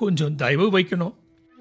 கொஞ்சம் தயவு வைக்கணும்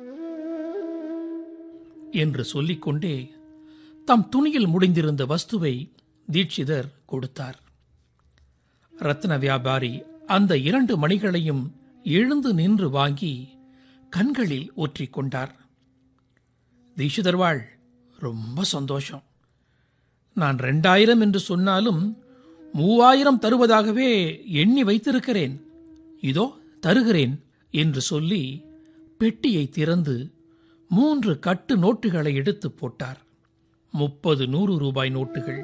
என்று சொல்லிக்கொண்டே தம் துணியில் முடிந்திருந்த வஸ்துவை தீட்சிதர் கொடுத்தார் ரத்ன வியாபாரி அந்த இரண்டு மணிகளையும் எழுந்து நின்று வாங்கி கண்களில் ஒற்றிக் கொண்டார் தீட்சிதர்வாள் ரொம்ப சந்தோஷம் நான் ரெண்டாயிரம் என்று சொன்னாலும் மூவாயிரம் தருவதாகவே எண்ணி வைத்திருக்கிறேன் இதோ தருகிறேன் என்று சொல்லி பெட்டியை திறந்து மூன்று கட்டு நோட்டுகளை எடுத்து போட்டார் முப்பது நூறு ரூபாய் நோட்டுகள்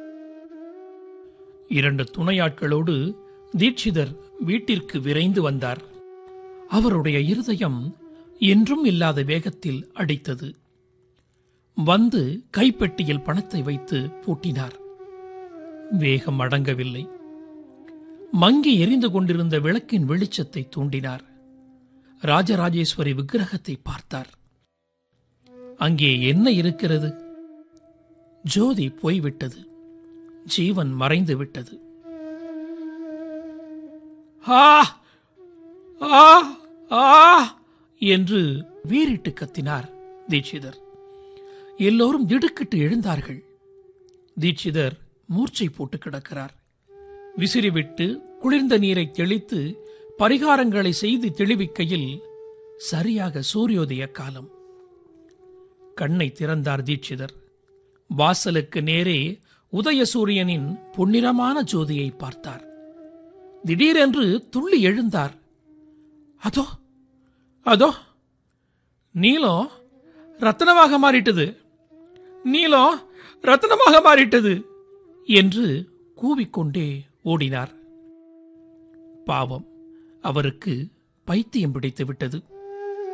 இரண்டு துணையாட்களோடு தீட்சிதர் வீட்டிற்கு விரைந்து வந்தார் அவருடைய இருதயம் என்றும் இல்லாத வேகத்தில் அடித்தது வந்து கைப்பெட்டியில் பணத்தை வைத்து பூட்டினார் வேகம் அடங்கவில்லை மங்கி எரிந்து கொண்டிருந்த விளக்கின் வெளிச்சத்தை தூண்டினார் ராஜராஜேஸ்வரி விக்கிரகத்தை பார்த்தார் அங்கே என்ன இருக்கிறது ஜோதி போய்விட்டது ஜீவன் மறைந்து விட்டது ஆ ஆ ஆ என்று வீறிட்டு கத்தினார் தீட்சிதர் எல்லோரும் திடுக்கிட்டு எழுந்தார்கள் தீட்சிதர் மூர்ச்சை போட்டு கிடக்கிறார் விசிறிவிட்டு குளிர்ந்த நீரை தெளித்து பரிகாரங்களை செய்து தெளிவிக்கையில் சரியாக சூரியோதய காலம் கண்ணை திறந்தார் தீட்சிதர் வாசலுக்கு நேரே உதயசூரியனின் பொன்னிறமான ஜோதியை பார்த்தார் திடீரென்று துள்ளி எழுந்தார் அதோ அதோ நீலம் ரத்தனமாக மாறிட்டது நீலம் ரத்தனமாக மாறிட்டது என்று கூவிக்கொண்டே ஓடினார் பாவம் அவருக்கு பைத்தியம் பிடித்து விட்டது